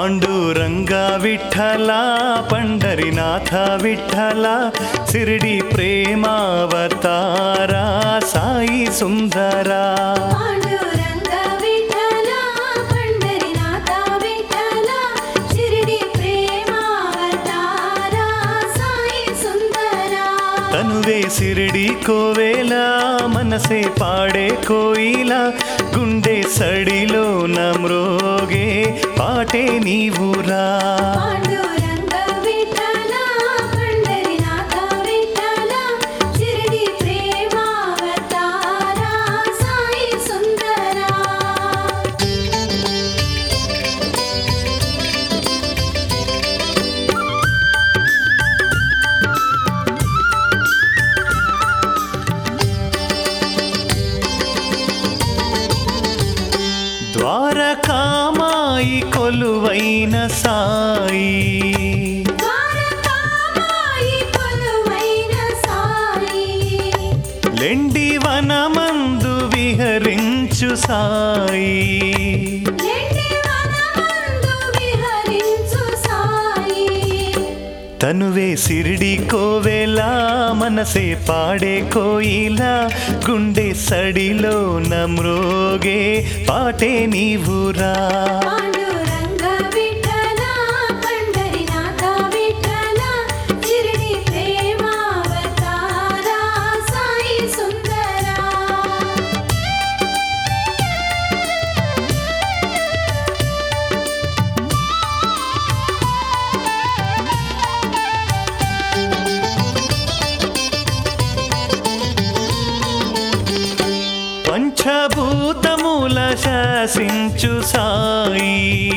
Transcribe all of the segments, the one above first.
పాండురంగా విఠల పండరినాథ విఠల సిరిడి ప్రేమావతారా సాయి సుందరా పాండురంగ విఠల పండరినాథ విఠల షిరిడి ప్రేమావతార సాయి సుందరా తనువే సిరిడి కోవేల మనసే పాడే కోయిల గుండె సడిలో నమ్రోగే పాటే నీవురా పాండురంగ విఠల పండరినాథ విఠల షిరిడి ప్రేమావతార సాయి సుందరా ద్వారకామాయి కొలువైన సాయి ద్వారకామాయి కొలువైన సాయి లెండి వనమందు విహరించు సాయి లెండి వనమందు విహరించు సాయి తనువే సిరిడి కోవేల మనసే పాడే కోయిల గుండె సడిలో నమ్రోగే పాటే నీవురా పాండురంగ విఠల పండరినాథ విఠల షిరిడి ప్రేమావతార సాయి సుందరా పంచభూతముల శాసించు సాయి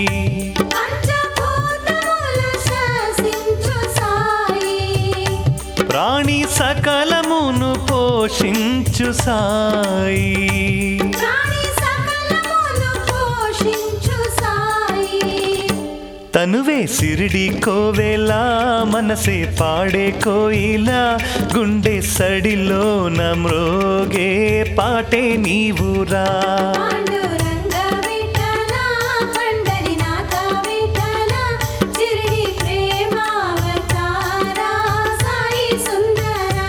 పంచభూతముల శాసించు సాయి ప్రాణి సకలమును పోషించు సాయి ప్రాణి సకలమును పోషించు సాయి తనువే సిరిడి కోవేల మనసే పాడే కోయిల గుండె సడిలో నమ్రోగే పాటే నీవురా పాండురంగ విఠల పండరినాథ విఠల షిరిడి ప్రేమావతార సాయి సుందరా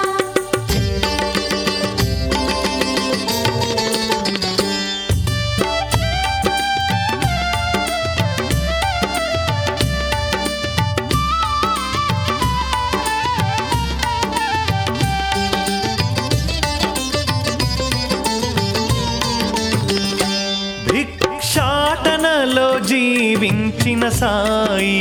భిక్షాటనలో జీవించిన సాయి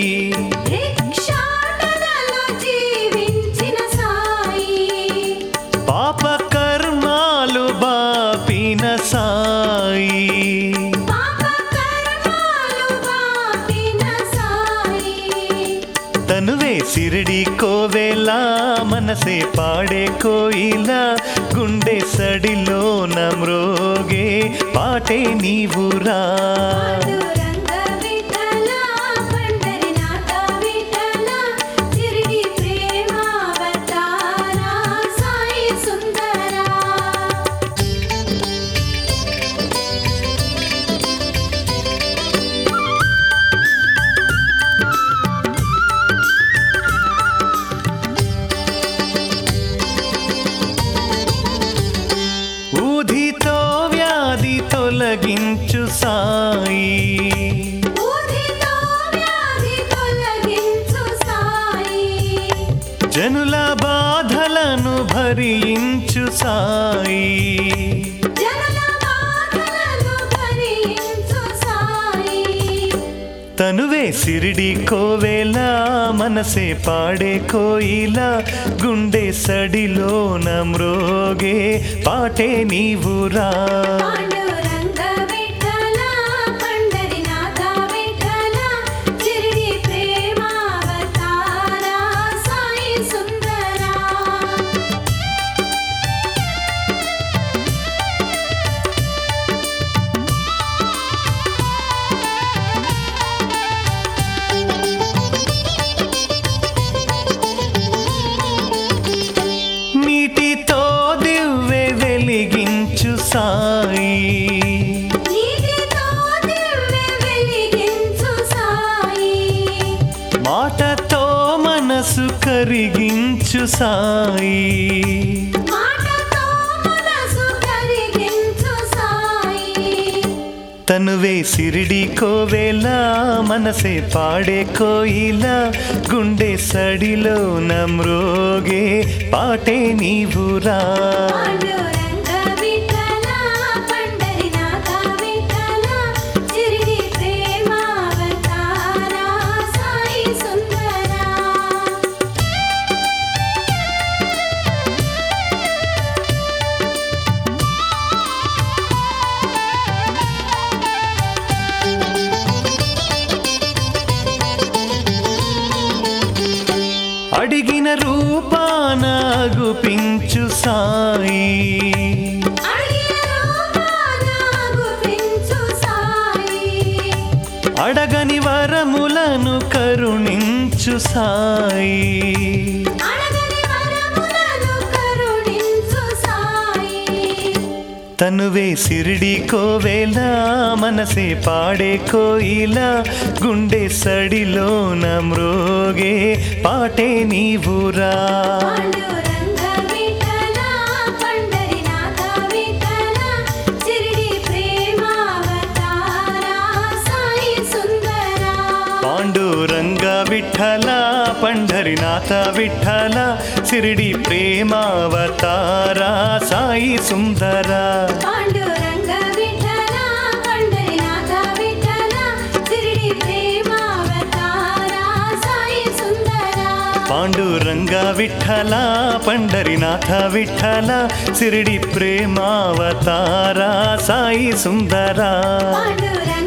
భిక్షాటనలో జీవించిన సాయి పాప కర్మాలు బాపిన సాయి పాప కర్మాలు బాపిన సాయి తనువే సిరిడి కోవేల మనసే పాడే కోయిల గుండె సడిలో నమ్రోగే పాటే నీవురా పాండురంగ విఠల పండరినాథ విఠల షిరిడి ప్రేమావతార సాయి సుందరా ఊధితో వ్యాధి తొలగించు సాయి ఊదితో వ్యాధి తొలగించు సాయి జనుల బాధలను భరించు సాయి జనుల బాధలను భరించు సాయి తనువే సిరిడి కోవేల మనసే పాడే కోయిల గుండె సడిలో నమ్రోగే పాటే నీవురా పాండురంగ విఠల పండరినాథ విఠల షిరిడి ప్రేమావతార సాయి సుందరా నీటితో దివ్వె వెలిగించు సాయి నీటితో దివ్వె వెలిగించు కరిగించు సాయి మాటతో మనసు కరిగించు సాయి తనువే సిరిడి కోవేల మనసే పాడే కోయిల గుండె సడిలో నమ్రోగే పాటే నీవురా పాండురంగ విఠల పండరినాథ విఠల చిరిడి ప్రేమావతార సాయి సుందరా అడిగిన రూపాన గుపించు సాయి అడిగిన రూపాన గుపించు సాయి అడగని వరములను కరుణించు సాయి అడగని వరములను కరుణించు సాయి తనువే సిరిడి కోవేల మనసే పాడే కోయిల గుండె సడిలో నమ్రోగే పాటే నీవురా పాండురంగ విఠల పండరినాథ విఠల చిరిడి ప్రేమావతార సాయి సుందరా పాండురంగ విఠల పండరినాథ విఠల సిరిడి ప్రేమావతార సాయి సుందర పాండురంగ విఠల పండరినాథ విఠల చిరిడి ప్రేమావతార సాయి సుందరా పాండురంగ విఠల పండరినాథ విఠల సిరిడి ప్రేమావతార సాయి సుందర పాండురంగ